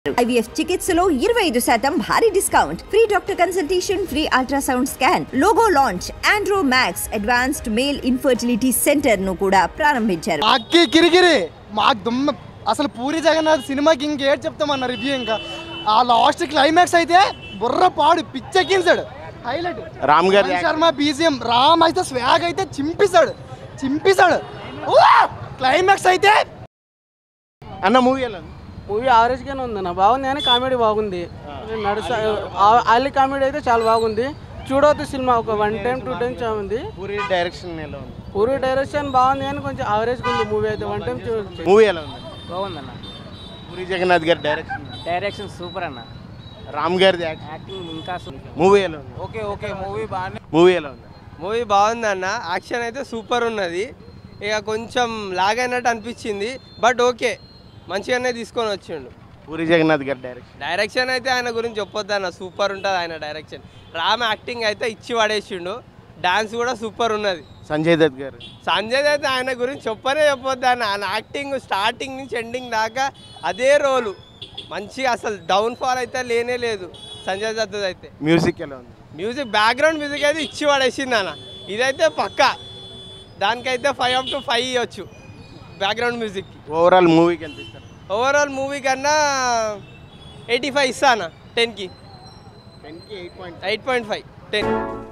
IVF చికిత్సలో ఇరవై ఐదు శాతం భారీ discount free doctor consultation free ultrasound scan logo launch Andro Max advanced male infertility centre ను కూడా ప్రారంభించారు అక్కి కిరికిరి మాకు దుమ్మ అసలు పూరి జగన్నాథ్ సినిమాకి ఇంకేటి చెప్తామన్న రివ్యూ ఇంకా ఆ లాస్ట్ క్లైమాక్స్ అయితే బుర్ర పాడు పిచ్చెక్కించాడు హైలైట్ రామ్ గారి రోహిత్ శర్మ బీజిఎం రామ్ అయితే స్వాగ్ అయితే చింపిస్తాడు చింపిస్తాడు క్లైమాక్స్ అయితే అన్న మూవీ ఎలా ఉంది? మూవీ యావరేజ్ గానే ఉంది అన్న బాగుంది కానీ కామెడీ బాగుంది నడుస్తా అల్లి కామెడీ అయితే చాలా బాగుంది చూడవద్దు సినిమా ఒక వన్ టైం టూ టైమ్స్ ఉంది పూరి డైరెక్షన్ ఎలా ఉంది పూరి డైరెక్షన్ బాగుంది కానీ కొంచెం యావరేజ్ ఉంది మూవీ అయితే వన్ టైం చూడొచ్చు మూవీ ఎలా ఉంది బాగుందన్న పూరి జగన్నాథ్ గారి డైరెక్షన్ డైరెక్షన్ సూపర్ అన్న రామ్ గారిది యాక్షన్ యాక్టింగ్ ఇంకా సూపర్ మూవీ ఎలా ఉంది ఓకే ఓకే మూవీ బాగానే మూవీ ఎలా ఉంది మూవీ బాగుంది అన్న యాక్షన్ అయితే సూపర్ ఉన్నది ఇక కొంచెం లాగ్ అయినట్టు అనిపించింది బట్ ఓకే మంచిగానే తీసుకొని వచ్చిండు పూరి జగన్నాథ్ గారి డైరెక్షన్ డైరెక్షన్ అయితే ఆయన గురించి చెప్పొద్దు అన్న సూపర్ ఉంటుంది ఆయన డైరెక్షన్ రామ్ యాక్టింగ్ అయితే ఇచ్చి పడేసిండు డాన్స్ కూడా సూపర్ ఉన్నది సంజయ్ దత్ గారు సంజయ్ అయితే ఆయన గురించి చెప్పనే చెప్పొద్దు అన్న ఆయన యాక్టింగ్ స్టార్టింగ్ నుంచి ఎండింగ్ దాకా అదే రోలు మంచిగా అసలు డౌన్ ఫాల్ అయితే లేనే లేదు సంజయ్ దత్ అయితే మ్యూజిక్ ఎలా ఉంది మ్యూజిక్ బ్యాక్గ్రౌండ్ మ్యూజిక్ అయితే ఇచ్చి పడేసింది అన్న ఇదైతే పక్కా దానికైతే ఫైవ్ అప్ టు ఫైవ్ ఇవ్వచ్చు బ్యాక్గ్రౌండ్ మ్యూజిక్కి ఓవరాల్ మూవీకి ఎంత ఇస్తారు ఓవరాల్ మూవీ కన్నా ఎయిటీ ఫైవ్ ఇస్తా అన్న టెన్కి టెన్కి eight point eight point five ten